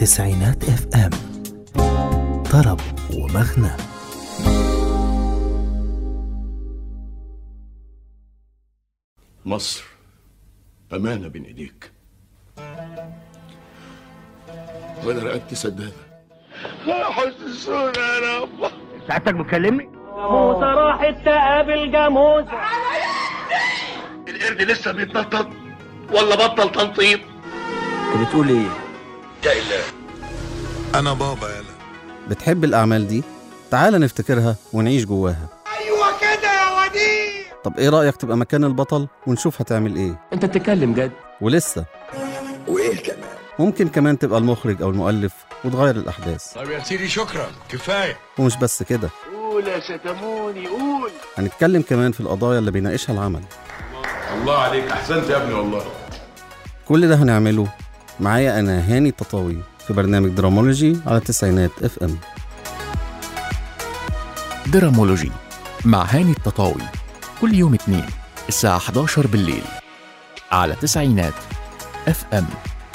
تسعينات اف ام طرب ومغنى مصر أمانة بين إيديك وأنا رقبتي سدادة حسسونا يا رب سعادتك بتكلمني؟ جاموسة راحت تقابل جاموسة القرد لسه بيتنطط ولا بطل تنطيط انت بتقول ايه؟ يا إله انا بابا يلا بتحب الأعمال دي؟ تعال نفتكرها ونعيش جواها أيوة كده يا وديع طب إيه رأيك تبقى مكان البطل ونشوف هتعمل إيه؟ انت بتتكلم جد ولسه وايه كمان ممكن كمان تبقى المخرج أو المؤلف وتغير الأحداث طب يا سيدي شكرا كفايه ومش بس كده قول يا شتموني قول هنتكلم كمان في القضايا اللي بيناقشها العمل الله عليك أحسنت يا ابني والله كل ده هنعمله معايا أنا هاني التطاوي في برنامج درامولوجي على التسعينات اف ام درامولوجي مع هاني التطاوي كل يوم اثنين الساعة 11 بالليل على تسعينات اف ام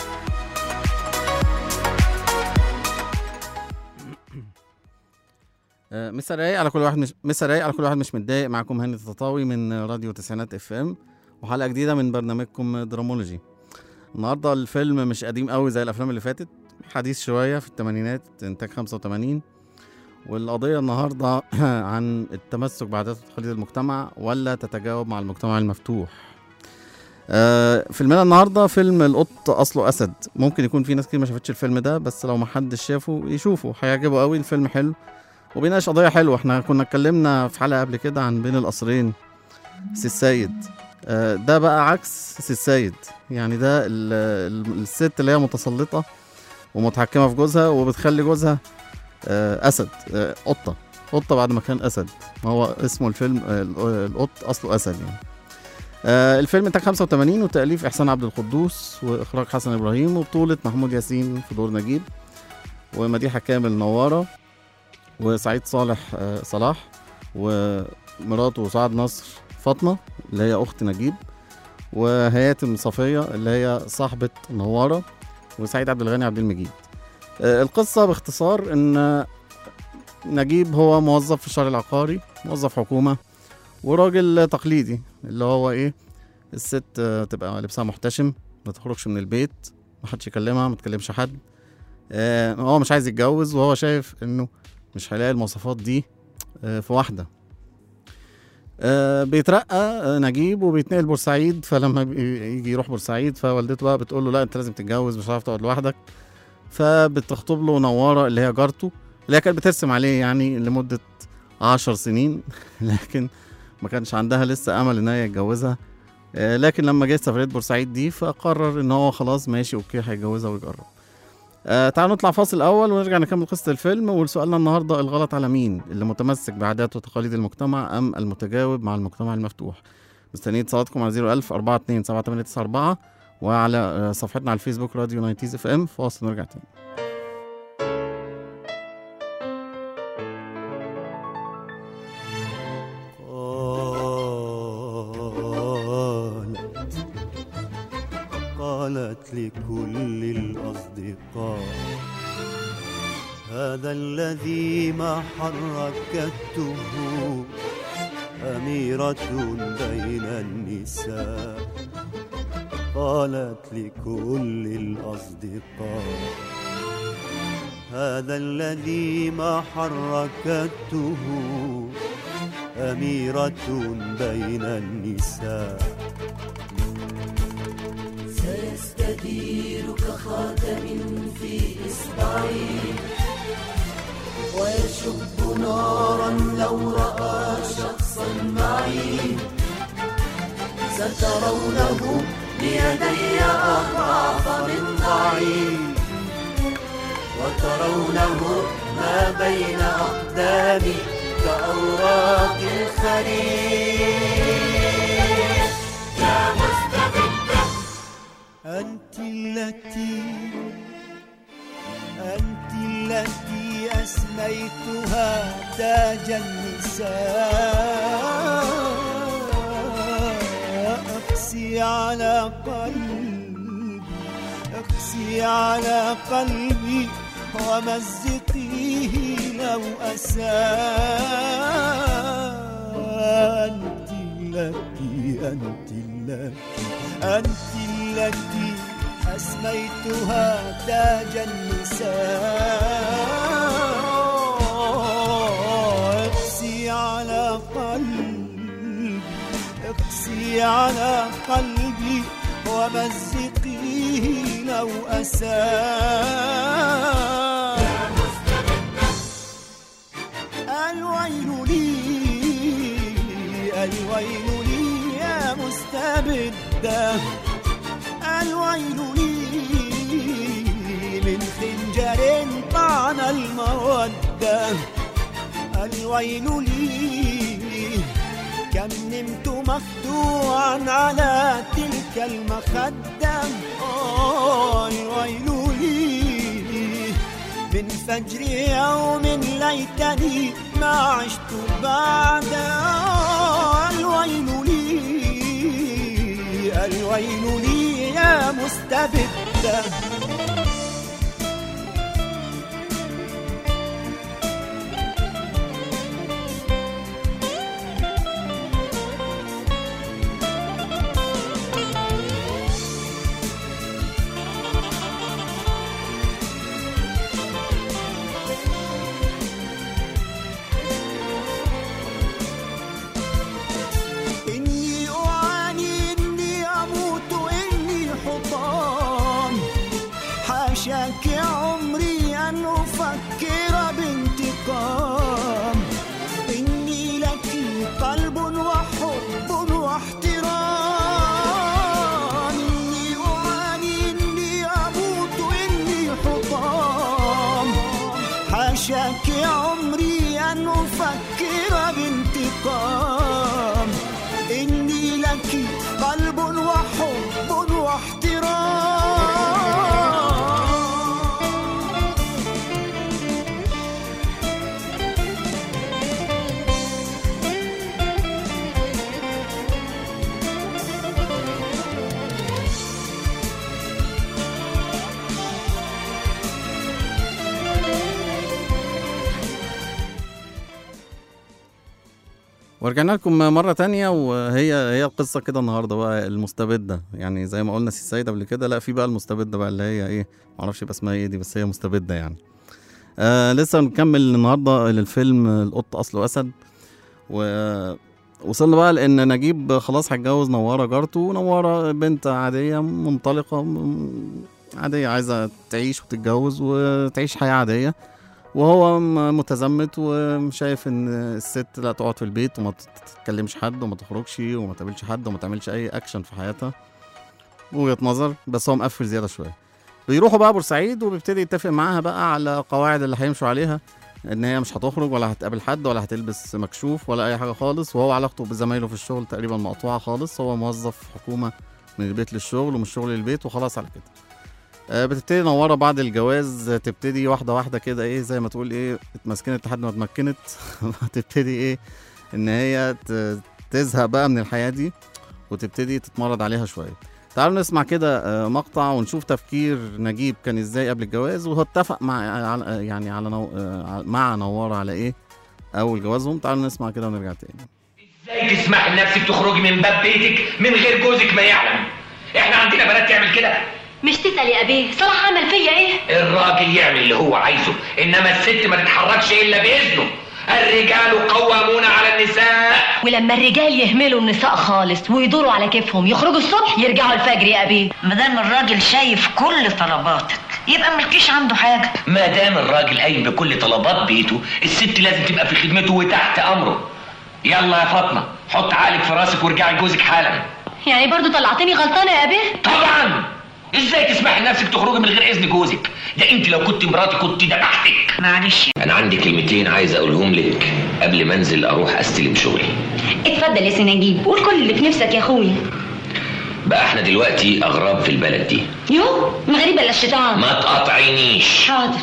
آه، مسا رايق على كل واحد مش مسا رايق على كل واحد مش متضايق معاكم هاني التطاوي من راديو تسعينات اف ام وحلقه جديده من برنامجكم درامولوجي النهارده الفيلم مش قديم قوي زي الافلام اللي فاتت حديث شويه في الثمانينات انتاج 85 والقضيه النهارده عن التمسك بعادات وتقاليد المجتمع ولا تتجاوب مع المجتمع المفتوح آه، فيلمنا النهارده فيلم القط اصله اسد ممكن يكون في ناس كتير ما شافتش الفيلم ده بس لو ما حدش شافه يشوفه هيعجبه قوي الفيلم حلو وبيناقش قضيه حلوه احنا كنا اتكلمنا في حلقه قبل كده عن بين القصرين سي السيد آه، ده بقى عكس سي السيد يعني ده ال- ال- الست اللي هي متسلطه ومتحكمه في جوزها وبتخلي جوزها آه، اسد آه، قطه قطه بعد ما كان اسد ما هو اسمه الفيلم آه، ال- القط اصله اسد يعني آه، الفيلم انتاج 85 وتاليف احسان عبد القدوس واخراج حسن ابراهيم وبطوله محمود ياسين في دور نجيب ومديحه كامل نواره وسعيد صالح آه، صلاح ومراته سعاد نصر فاطمه اللي هي اخت نجيب وهياتم صفيه اللي هي صاحبه نواره وسعيد عبد الغني عبد المجيد آه، القصه باختصار ان نجيب هو موظف في الشهر العقاري موظف حكومه وراجل تقليدي اللي هو ايه الست آه، تبقى لبسها محتشم ما تخرجش من البيت ما حدش يكلمها ما تكلمش حد آه، هو مش عايز يتجوز وهو شايف انه مش هيلاقي المواصفات دي آه، في واحده آه، بيترقى آه، نجيب وبيتنقل بورسعيد فلما بي- يجي يروح بورسعيد فوالدته بقى بتقول له لا انت لازم تتجوز مش هتعرف تقعد لوحدك فبتخطب له نواره اللي هي جارته اللي هي كانت بترسم عليه يعني لمده عشر سنين لكن ما كانش عندها لسه امل ان هي يتجوزها آه، لكن لما جه سفريه بورسعيد دي فقرر ان هو خلاص ماشي اوكي هيتجوزها ويجرب آه تعالوا نطلع فاصل اول ونرجع نكمل قصه الفيلم وسؤالنا النهارده الغلط على مين اللي متمسك بعادات وتقاليد المجتمع ام المتجاوب مع المجتمع المفتوح مستنيين اتصالاتكم على 01000 42 7894 وعلى آه، صفحتنا على الفيسبوك راديو 90 اف ام فاصل نرجع تاني قالت قالت لكل الأصدقاء هذا الذي ما حركته أميرة بين النساء قالت لكل الأصدقاء هذا الذي ما حركته أميرة بين النساء وترونه ما بين أقدامي كأوراق الخريف يا مستبدة أنت التي أنت التي أسميتها تاج النساء أقسي على قلبي اقسي على قلبي ومزقيه لو أساء أنت التي أنت التي أنت التي أسميتها تاج النساء اقسي على قلبي اقسي على قلبي ومزقيه لو أساء الويل لي الويل لي يا مستبدة الويل لي من خنجر طعن المودة الويل لي كم نمت مخدوعا على تلك المخدة آه، الويل لي من فجر يوم ليتني ما عشت بعد آه، الويل لي الويل لي يا مستبدة إني أعاني إني أموت إني حطام حاشاك يا عمري أن أفكر بانتقام إني لك قلب وحب واحترام إني أعاني إني أموت إني حطام حاشاك يا عمري أن أفكر بانتقام إني لك قلب وحب واحترام ورجعنا لكم مرة تانية وهي هي القصة كده النهاردة بقى المستبدة يعني زي ما قلنا سي السيد قبل كده لا في بقى المستبدة بقى اللي هي ايه معرفش يبقى اسمها ايه دي بس هي مستبدة يعني آه لسه بنكمل النهاردة للفيلم القط أصله أسد و وصلنا بقى لأن نجيب خلاص هيتجوز نوارة جارته ونوارة بنت عادية منطلقة م- عادية عايزة تعيش وتتجوز وتعيش حياة عادية وهو م- متزمت وشايف ان الست لا تقعد في البيت وما تتكلمش حد وما تخرجش وما تقابلش حد وما تعملش اي اكشن في حياتها وجهة نظر بس هو مقفل زيادة شوية بيروحوا بقى بورسعيد وبيبتدي يتفق معاها بقى على قواعد اللي هيمشوا عليها ان هي مش هتخرج ولا هتقابل حد ولا هتلبس مكشوف ولا اي حاجة خالص وهو علاقته بزمايله في الشغل تقريبا مقطوعة خالص هو موظف حكومة من البيت للشغل ومن الشغل للبيت وخلاص على كده آه، بتبتدي نوارة بعد الجواز آه، تبتدي واحدة واحدة كده ايه زي ما تقول ايه اتمسكنت لحد ما اتمكنت تبتدي ايه ان هي ت- تزهق بقى من الحياة دي وتبتدي تتمرد عليها شوية تعالوا نسمع كده آه، مقطع ونشوف تفكير نجيب كان ازاي قبل الجواز وهو اتفق مع على- يعني على نو... آه، مع نوارة على ايه اول جوازهم تعالوا نسمع كده ونرجع تاني ازاي تسمح لنفسك تخرجي من باب بيتك من غير جوزك ما يعلم احنا عندنا بنات تعمل كده مش تسأل يا أبيه صلاح عمل فيا إيه؟ الراجل يعمل اللي هو عايزه انما الست ما تتحركش الا باذنه الرجال قوامون على النساء ولما الرجال يهملوا النساء خالص ويدوروا على كيفهم يخرجوا الصبح يرجعوا الفجر يا أبيه ما دام الراجل شايف كل طلباتك يبقى ملكيش عنده حاجه ما دام الراجل قايم بكل طلبات بيته الست لازم تبقى في خدمته وتحت امره يلا يا فاطمه حط عقلك في راسك وارجعي لجوزك حالا يعني برضو طلعتني غلطانة يا أبيه؟ طبعا ازاي تسمحي لنفسك تخرجي من غير اذن جوزك ده انت لو كنت مراتي كنت دبحتك معلش انا عندي كلمتين عايز اقولهم لك قبل ما انزل اروح استلم شغلي اتفضل يا سناجيب قول كل اللي في نفسك يا أخويا بقى احنا دلوقتي اغراب في البلد دي يو ما غريبة إلا الشيطان ما تقاطعينيش حاضر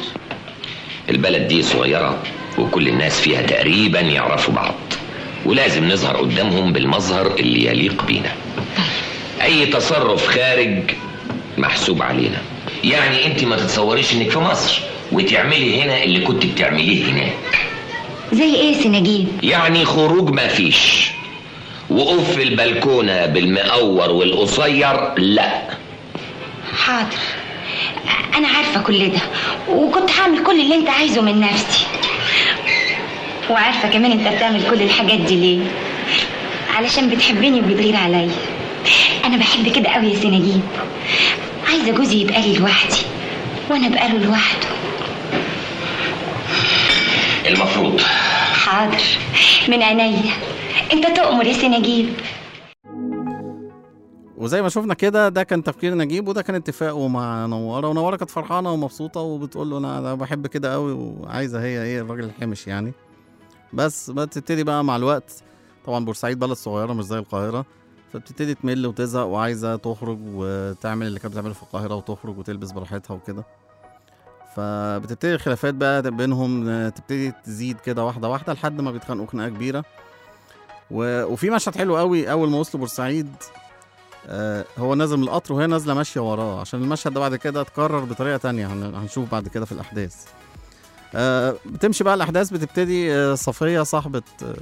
البلد دي صغيرة وكل الناس فيها تقريبا يعرفوا بعض ولازم نظهر قدامهم بالمظهر اللي يليق بينا اي تصرف خارج محسوب علينا يعني انت ما تتصوريش انك في مصر وتعملي هنا اللي كنت بتعمليه هناك زي ايه سناجيب يعني خروج ما فيش وقوف في البلكونة بالمقور والقصير لا حاضر انا عارفه كل ده وكنت هعمل كل اللي انت عايزه من نفسي وعارفه كمان انت بتعمل كل الحاجات دي ليه علشان بتحبني وبتغير عليا انا بحب كده قوي يا سناجيب عايزه جوزي يبقى لي لوحدي وانا ابقى له لوحده المفروض حاضر من عينيا انت تؤمر يا سناجيب وزي ما شفنا كده ده كان تفكير نجيب وده كان اتفاقه مع نواره ونواره كانت فرحانه ومبسوطه وبتقول له انا أنا بحب كده قوي وعايزه هي ايه الراجل الحمش يعني بس بتبتدي بقى مع الوقت طبعا بورسعيد بلد صغيره مش زي القاهره فبتبتدي تمل وتزهق وعايزه تخرج وتعمل اللي كانت بتعمله في القاهره وتخرج وتلبس براحتها وكده فبتبتدي الخلافات بقى بينهم آه، تبتدي تزيد كده واحده واحده لحد ما بيتخانقوا خناقه كبيره و... وفي مشهد حلو قوي اول ما وصلوا بورسعيد آه، هو نازل من القطر وهي نازله ماشيه وراه عشان المشهد ده بعد كده اتكرر بطريقه تانية هن- هنشوف بعد كده في الاحداث آه، بتمشي بقى الاحداث بتبتدي آه، صفيه صاحبه آه،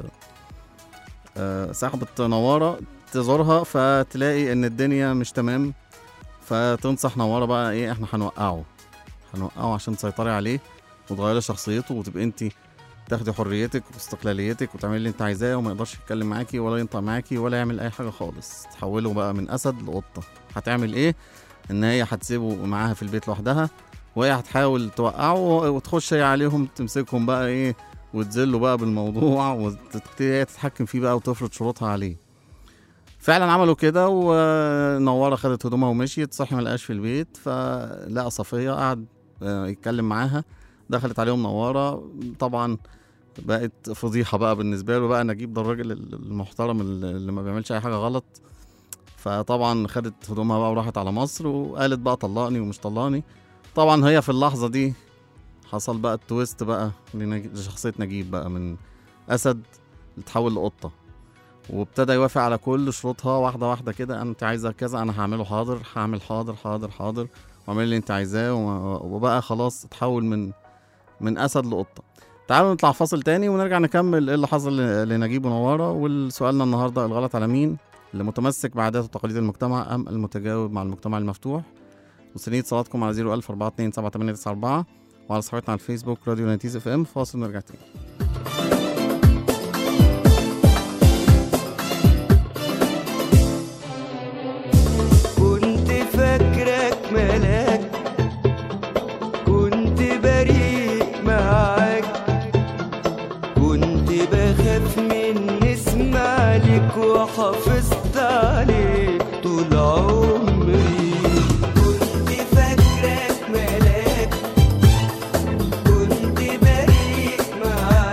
آه، صاحبه نواره تزورها فتلاقي ان الدنيا مش تمام فتنصح نواره بقى ايه احنا هنوقعه هنوقعه عشان تسيطري عليه وتغيري شخصيته وتبقي انت تاخدي حريتك واستقلاليتك وتعملي اللي انت عايزاه وما يقدرش يتكلم معاكي ولا ينطق معاكي ولا يعمل اي حاجه خالص تحوله بقى من اسد لقطه هتعمل ايه ان هي هتسيبه معاها في البيت لوحدها وهي هتحاول توقعه وتخش هي عليهم تمسكهم بقى ايه وتذله بقى بالموضوع وتبتدي هي تتحكم فيه بقى وتفرض شروطها عليه فعلا عملوا كده ونواره خدت هدومها ومشيت صحي ما لقاش في البيت فلقى صفيه قعد آه، يتكلم معاها دخلت عليهم نواره طبعا بقت فضيحه بقى بالنسبه له بقى نجيب ده الراجل المحترم اللي ما بيعملش اي حاجه غلط فطبعا خدت هدومها بقى وراحت على مصر وقالت بقى طلقني ومش طلقني طبعا هي في اللحظه دي حصل بقى التويست بقى لنج- لشخصيه نجيب بقى من اسد تحول لقطه وابتدى يوافق على كل شروطها واحده واحده كده انت عايزه كذا انا هعمله حاضر هعمل حاضر حاضر حاضر واعمل اللي انت عايزاه و- وبقى خلاص اتحول من من اسد لقطه تعالوا نطلع فاصل تاني ونرجع نكمل ايه اللي حصل ل- لنجيب ونواره والسؤالنا النهارده الغلط على مين اللي متمسك بعادات وتقاليد المجتمع ام المتجاوب مع المجتمع المفتوح مستنيين اتصالاتكم على 01000 427 وعلى صفحتنا على الفيسبوك راديو نتيز اف ام فاصل ونرجع تاني كنت فاكرك ملاك كنت بريء معاك كنت بخاف من اسم عليك وحافظت عليك طول عمري كنت فاكرك ملاك كنت بريء معاك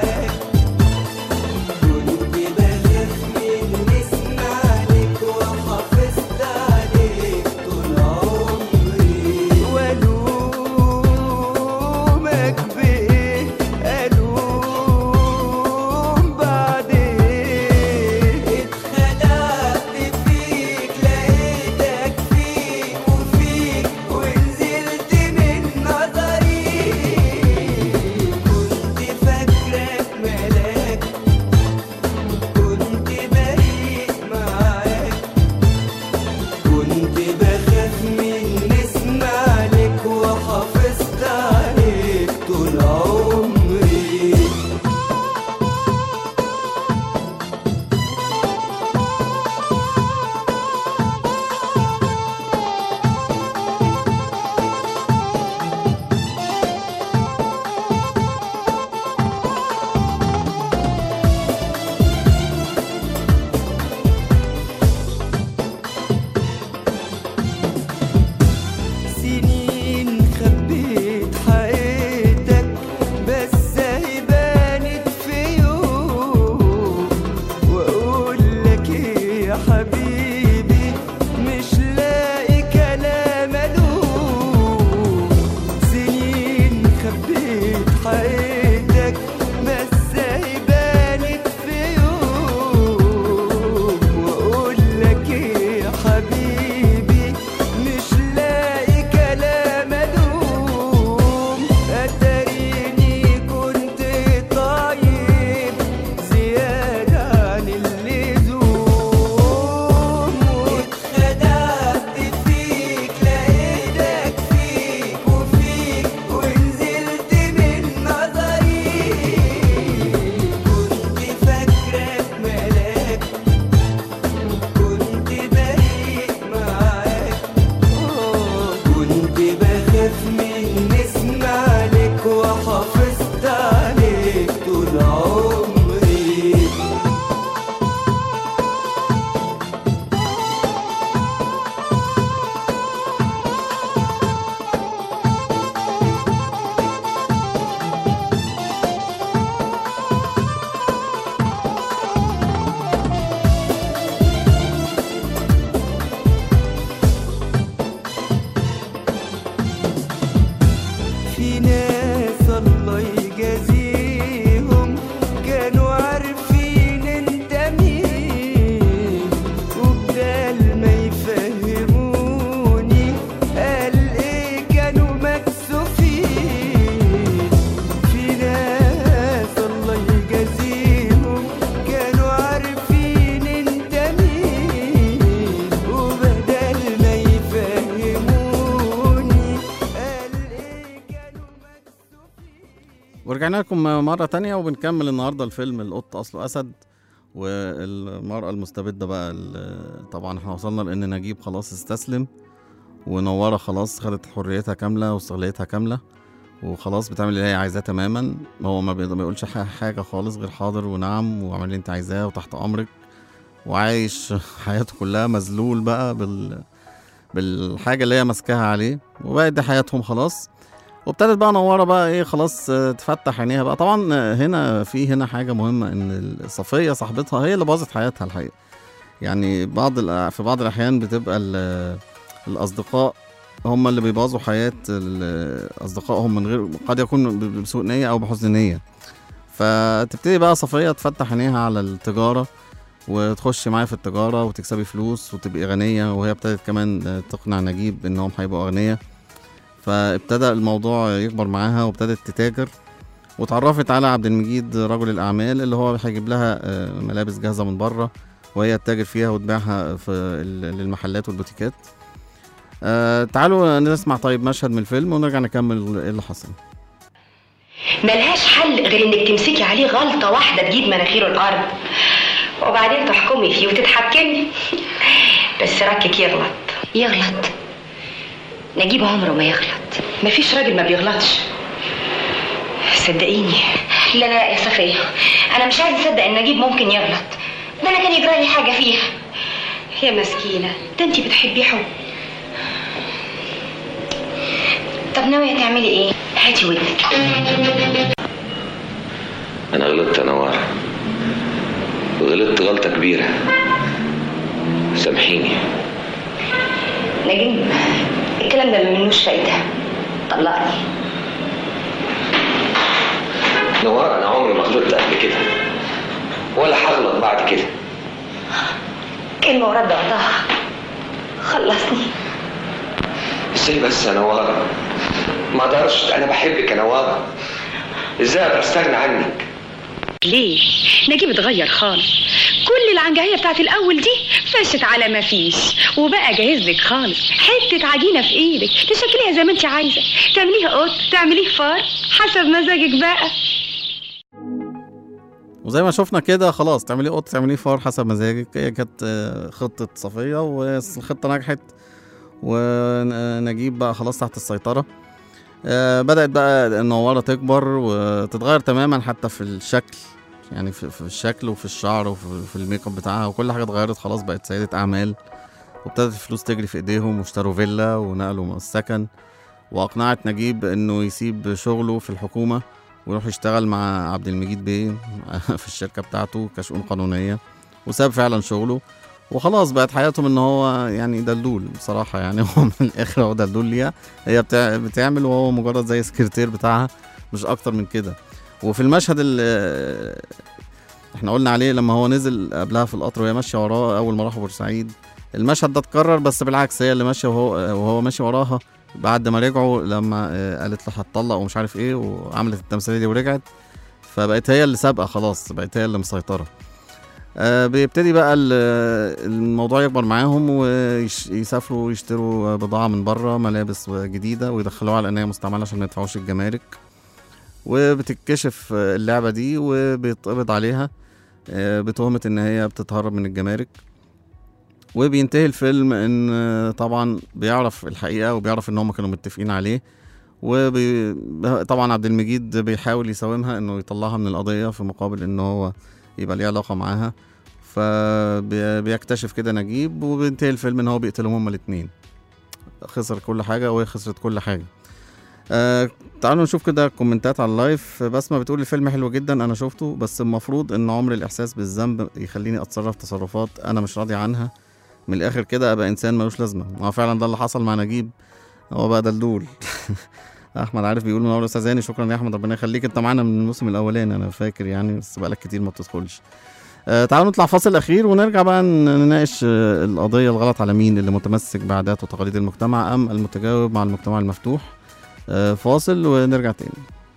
في ناس الله يجازيهم كانوا عارفين انت مين وبدال ما يفهموني قال ايه كانوا مكسوفين في ناس الله يجازيهم كانوا عارفين انت مين وبدال ما يفهموني قال ايه كانوا ورجعنا لكم مرة تانية وبنكمل النهاردة الفيلم القط أصله أسد والمرأة المستبدة بقى ال- طبعا احنا وصلنا لأن نجيب خلاص استسلم ونورة خلاص خدت حريتها كاملة واستغليتها كاملة وخلاص بتعمل اللي هي عايزاه تماما هو ما بيقدر- ما بيقولش ح- حاجة خالص غير حاضر ونعم واعمل اللي انت عايزاه وتحت أمرك وعايش حياته كلها مذلول بقى بال بالحاجة اللي هي ماسكاها عليه وبقت دي حياتهم خلاص وابتدت بقى نوره بقى ايه خلاص آه، تفتح عينيها بقى طبعا آه، هنا في هنا حاجه مهمه ان صفيه صاحبتها هي اللي باظت حياتها الحقيقه يعني بعض الأ- في بعض الاحيان بتبقى ال- الاصدقاء هم اللي بيبوظوا حياه ال- اصدقائهم من غير قد يكون ب- بسوء نيه او بحسن نيه فتبتدي بقى صفيه تفتح عينيها على التجاره وتخش معايا في التجاره وتكسبي فلوس وتبقي غنيه وهي ابتدت كمان آه، تقنع نجيب انهم هيبقوا اغنياء فابتدى الموضوع يكبر معاها وابتدت تتاجر واتعرفت على عبد المجيد رجل الاعمال اللي هو هيجيب لها آه، ملابس جاهزه من بره وهي تتاجر فيها وتبيعها في ال- للمحلات والبوتيكات آه تعالوا نسمع طيب مشهد من الفيلم ونرجع نكمل ايه اللي حصل ملهاش حل غير انك تمسكي عليه غلطه واحده تجيب مناخيره الارض وبعدين تحكمي فيه وتتحكمي بس ركك يغلط يغلط نجيب عمره ما يغلط مفيش راجل ما بيغلطش صدقيني لا لا يا صفية أنا مش عايزة أصدق إن نجيب ممكن يغلط ده أنا كان يجرى لي حاجة فيها يا مسكينة ده أنت بتحبيه حب طب ناوية تعملي إيه؟ هاتي ودنك أنا غلطت أنا ورا غلطت غلطة كبيرة سامحيني نجيب الكلام ده ما منوش فايدة طلقني نوار أنا عمري ما غلطت قبل كده ولا هغلط بعد كده كلمة ورد وقتها خلصني ازاي بس يا نوار ما اقدرش انا بحبك يا نوار ازاي اقدر استغنى عنك ليه؟ نجيب اتغير خالص كل العنجهية بتاعت الأول دي فشت على ما فيش وبقى جاهز لك خالص حتة عجينة في إيدك تشكليها زي ما أنت عايزة تعمليها قط تعمليه فار حسب مزاجك بقى وزي ما شفنا كده خلاص تعملي قط تعملي فار حسب مزاجك هي كانت آه، خطة صفية والخطة نجحت ونجيب بقى خلاص تحت السيطرة آه، بدأت بقى النوارة تكبر وتتغير تماما حتى في الشكل يعني في, في الشكل وفي الشعر وفي في الميك اب بتاعها وكل حاجة اتغيرت خلاص بقت سيدة أعمال وابتدت الفلوس تجري في ايديهم واشتروا فيلا ونقلوا السكن وأقنعت نجيب إنه يسيب شغله في الحكومة ويروح يشتغل مع عبد المجيد بيه في الشركة بتاعته كشؤون قانونية وساب فعلا شغله وخلاص بقت حياتهم ان هو يعني دلدول بصراحة يعني هو من الاخر هو دلدول ليها هي بتاع بتعمل وهو مجرد زي سكرتير بتاعها مش اكتر من كده وفي المشهد اللي احنا قلنا عليه لما هو نزل قبلها في القطر وهي ماشية وراه اول ما راحوا بورسعيد المشهد ده اتكرر بس بالعكس هي اللي ماشية وهو وهو ماشي وراها بعد ما رجعوا لما آه، قالت له هتطلق ومش عارف ايه وعملت التمثيليه دي ورجعت فبقت هي اللي سابقه خلاص بقت هي اللي مسيطره آه بيبتدي بقى ال- الموضوع يكبر معاهم ويسافروا ويشتروا بضاعة من بره ملابس جديدة ويدخلوها على إن هي مستعملة عشان ما يدفعوش الجمارك وبتتكشف اللعبة دي وبيتقبض عليها آه، بتهمة إن هي بتتهرب من الجمارك وبينتهي الفيلم ان آه، طبعا بيعرف الحقيقه وبيعرف ان هم كانوا متفقين عليه وبي... طبعا عبد المجيد بيحاول يساومها انه يطلعها من القضيه في مقابل ان هو يبقى ليه علاقه معاها فبيكتشف كده نجيب وبينتهي الفيلم ان هو بيقتلهم هما الاتنين خسر كل حاجه وهي خسرت كل حاجه آه تعالوا نشوف كده كومنتات على اللايف بسمة بتقول الفيلم حلو جدا انا شفته بس المفروض ان عمر الاحساس بالذنب يخليني اتصرف تصرفات انا مش راضي عنها من الاخر كده ابقى انسان ملوش لازمه هو فعلا ده اللي حصل مع نجيب هو بقى دلدول احمد عارف بيقول منور استاذ هاني شكرا يا احمد ربنا يخليك انت معانا من الموسم الاولاني انا فاكر يعني بس بقالك كتير ما بتدخلش آه تعالوا نطلع فاصل اخير ونرجع بقى نناقش آه القضيه الغلط على مين اللي متمسك بعادات وتقاليد المجتمع ام المتجاوب مع المجتمع المفتوح آه فاصل ونرجع تاني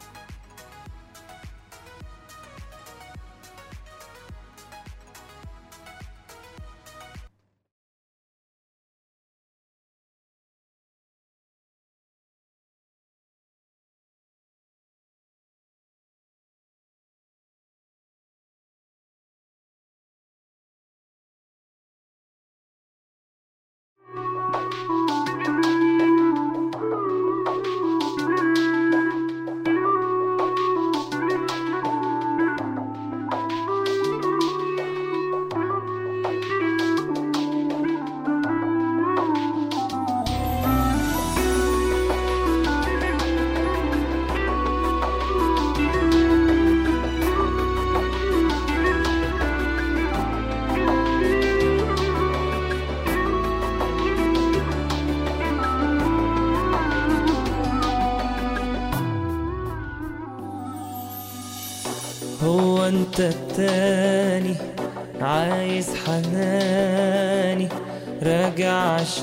هو انت التاني عايز حناني راجع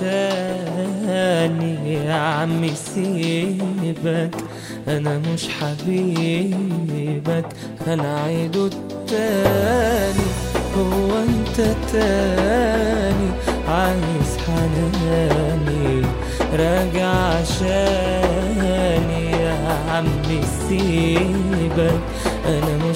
عشاني يا عمي سيبك انا مش حبيبك انا عيده التاني هو انت التاني عايز حناني راجع عشاني يا عمي سيبك انا مش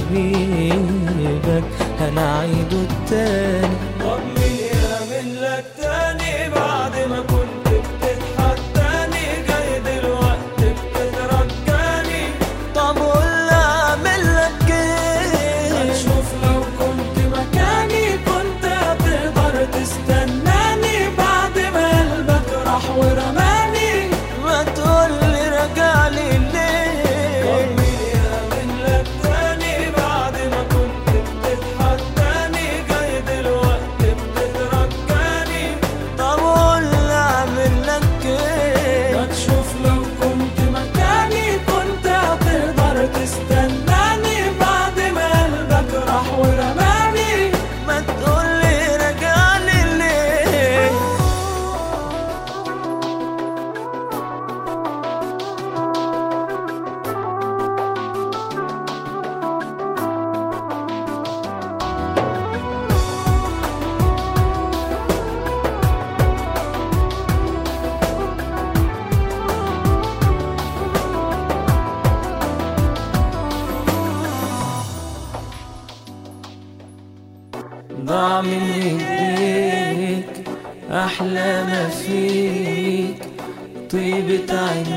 حبيبك انا عيده التاني طب مين يعمل لك تاني بعد ما كنت بتتحداني جاي دلوقتي بتترجاني طب قول لي اعمل لك ايه شوف لو كنت مكاني كنت هتقدر تستناني بعد ما قلبك راح ورماني ما تقول لي رجع لي ليه طب مين يعمل لك تاني بعد ما كنت بتتحداني جاي دلوقتي بتترجاني طب قول لي اعمل لك ايه ما تشوف لو كنت مكاني كنت هتقدر تستناني بعد ما قلبك راح ورماني ما تقول لي رجع لي ليه ضاع من ايديك احلى ما فيك طيبة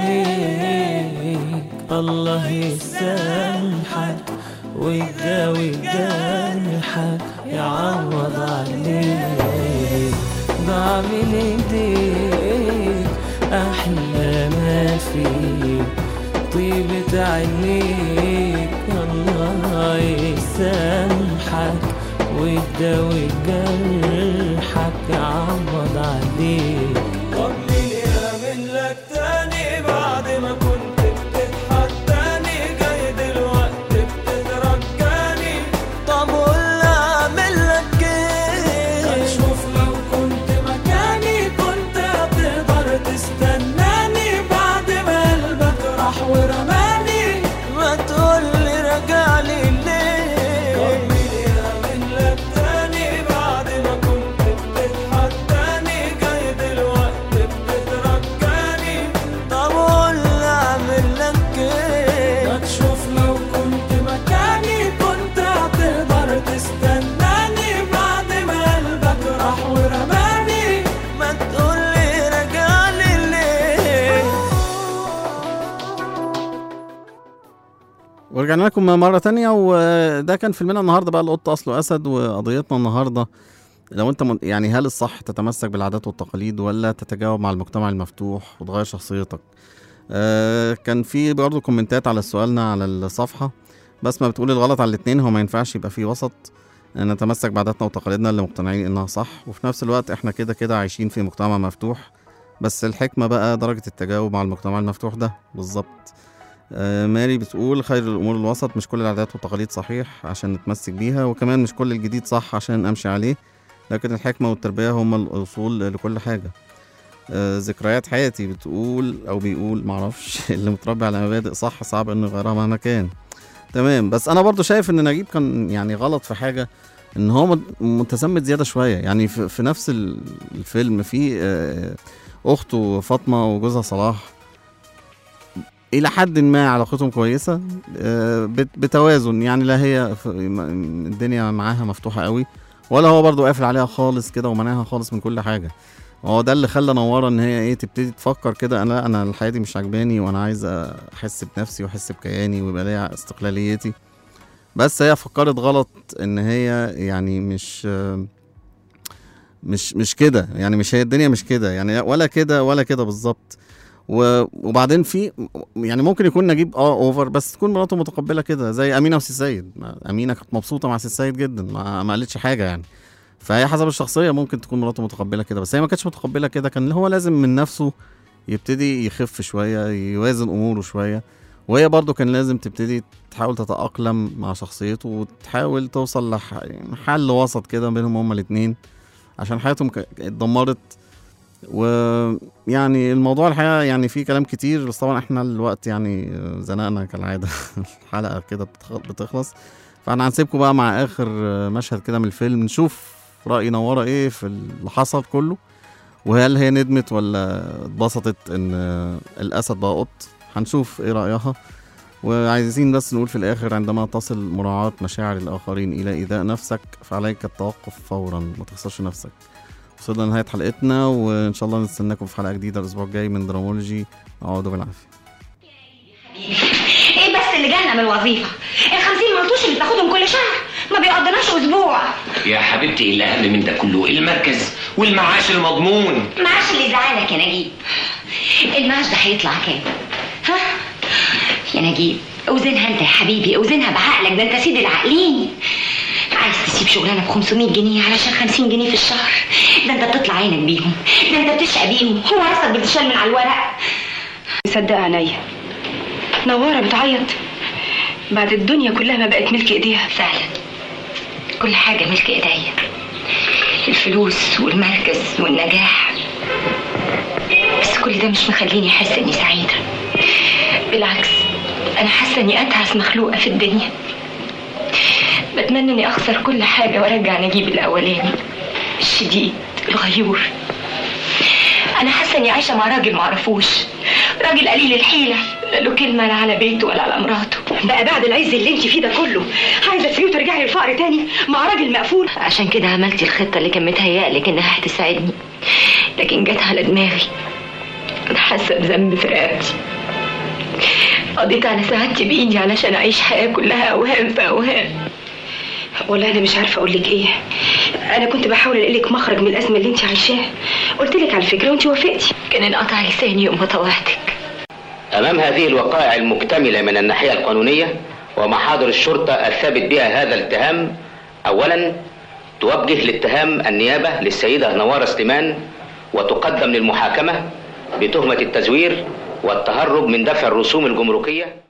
عينيك الله يسامحك ويداوي جرحك يعوض عليك ضاع من ايديك احلى ما فيك طيبة عينيك الله يسامحك ويداوي جرحك يعوض عليك طب مين يعمل لك تاني بعد ما كنت بتتحداني جاي دلوقتي بتترجاني طب قول لي اعمل لك ايه شوف لو كنت مكاني كنت هتقدر تستناني بعد ما قلبك راح ورماني ما تقول لي رجع لي ليه طب مين يعمل لك تاني بعد ما كنت بتتحداني جاي دلوقتي بتترجاني طب قول لي اعمل لك ايه ما تشوف لو كنت مكاني كنت هتقدر تستناني بعد ما قلبك راح ورماني ما تقول لي رجع لي ليه ورجعنا لكم مرة تانية وده كان فيلمنا النهاردة بقى القط أصله أسد وقضيتنا النهاردة لو أنت من يعني هل الصح تتمسك بالعادات والتقاليد ولا تتجاوب مع المجتمع المفتوح وتغير شخصيتك آه كان في برضه كومنتات على سؤالنا على الصفحة بس ما بتقول الغلط على الاتنين هو ما ينفعش يبقى في وسط نتمسك بعاداتنا وتقاليدنا اللي مقتنعين انها صح وفي نفس الوقت احنا كده كده عايشين في مجتمع مفتوح بس الحكمة بقى درجة التجاوب مع المجتمع المفتوح ده بالظبط آه، ماري بتقول خير الأمور الوسط مش كل العادات والتقاليد صحيح عشان نتمسك بيها وكمان مش كل الجديد صح عشان أمشي عليه لكن الحكمة والتربية هما الأصول لكل حاجة آه، ذكريات حياتي بتقول أو بيقول معرفش اللي متربي على مبادئ صح صعب إنه يغيرها مهما كان تمام بس أنا برضو شايف إن نجيب كان يعني غلط في حاجة إن هو مت- متزمت زيادة شوية يعني في, في نفس ال- الفيلم في آه، أخته فاطمة وجوزها صلاح الى حد ما علاقتهم كويسه آه، بت- بتوازن يعني لا هي ف- م- الدنيا معاها مفتوحه قوي ولا هو برضو قافل عليها خالص كده ومنعها خالص من كل حاجه هو ده اللي خلى نوره ان هي ايه تبتدي تفكر كده انا لا انا الحياه دي مش عجباني وانا عايز احس بنفسي واحس بكياني ويبقى ليا استقلاليتي بس هي فكرت غلط ان هي يعني مش آه، مش مش كده يعني مش هي الدنيا مش كده يعني ولا كده ولا كده بالظبط و- وبعدين في يعني ممكن يكون نجيب اه اوفر بس تكون مراته متقبله كده زي امينه وسي سيد ما- امينه كانت مبسوطه مع سي سيد جدا ما, ما قالتش حاجه يعني فهي حسب الشخصيه ممكن تكون مراته متقبله كده بس هي ما كانتش متقبله كده كان هو لازم من نفسه يبتدي يخف شويه يوازن اموره شويه وهي برضو كان لازم تبتدي تحاول تتأقلم مع شخصيته وتحاول توصل لحل وسط كده بينهم هما الاتنين عشان حياتهم ك- اتدمرت ويعني الموضوع الحقيقة يعني فيه كلام كتير بس طبعا احنا الوقت يعني زنقنا كالعادة الحلقة كده بتخ- بتخلص فاحنا هنسيبكم بقى مع آخر مشهد كده من الفيلم نشوف رأي نورة ايه في اللي حصل كله وهل هي ندمت ولا اتبسطت ان الأسد بقى قط هنشوف ايه رأيها وعايزين بس نقول في الآخر عندما تصل مراعاة مشاعر الآخرين إلى إيذاء نفسك فعليك التوقف فورا ما تخسرش نفسك وصلنا لنهاية حلقتنا وإن شاء الله نستناكم في حلقة جديدة الأسبوع الجاي من درامولوجي اقعدوا بالعافية ايه بس اللي جالنا من الوظيفه الخمسين ملطوش اللي بتاخدهم كل شهر ما بيقضناش اسبوع يا حبيبتي الأهم من ده كله المركز والمعاش المضمون معاش اللي يزعلك يا نجيب المعاش ده هيطلع كام ها يا نجيب اوزنها انت يا حبيبي اوزنها بعقلك ده انت سيد العاقلين عايز تسيب شغلانه ب 500 جنيه علشان 50 جنيه في الشهر ده انت بتطلع عينك بيهم ده انت بتشقى بيهم هو راسك بتتشال من على الورق مصدقة عينيا نوارة بتعيط بعد الدنيا كلها ما بقت ملك ايديها فعلا كل حاجه ملك ايديا الفلوس والمركز والنجاح بس كل ده مش مخليني احس اني سعيده بالعكس انا حاسه اني اتعس مخلوقه في الدنيا بتمنى اني اخسر كل حاجه وارجع نجيب الاولاني الشديد الغيور انا حاسه اني عايشه مع راجل معرفوش راجل قليل الحيله لا له كلمه لا على بيته ولا على مراته بقى بعد العز اللي انت فيه ده كله عايزه تسيبيه وترجعي للفقر تاني مع راجل مقفول عشان كده عملتي الخطه اللي كان متهيألك انها هتساعدني لكن جت على دماغي انا حاسه بذنب في رقبتي قضيت على سعادتي بايدي علشان اعيش حياه كلها اوهام في اوهام والله انا مش عارفه اقول لك ايه انا كنت بحاول الاقي لك مخرج من الازمه اللي انت عايشاها قلت لك على الفكره وانت وافقتي كان انقطع لساني يوم ما طوعتك أمام هذه الوقائع المكتملة من الناحية القانونية ومحاضر الشرطة الثابت بها هذا الاتهام أولا توجه الاتهام النيابة للسيدة نوارة سليمان وتقدم للمحاكمة بتهمة التزوير والتهرب من دفع الرسوم الجمركية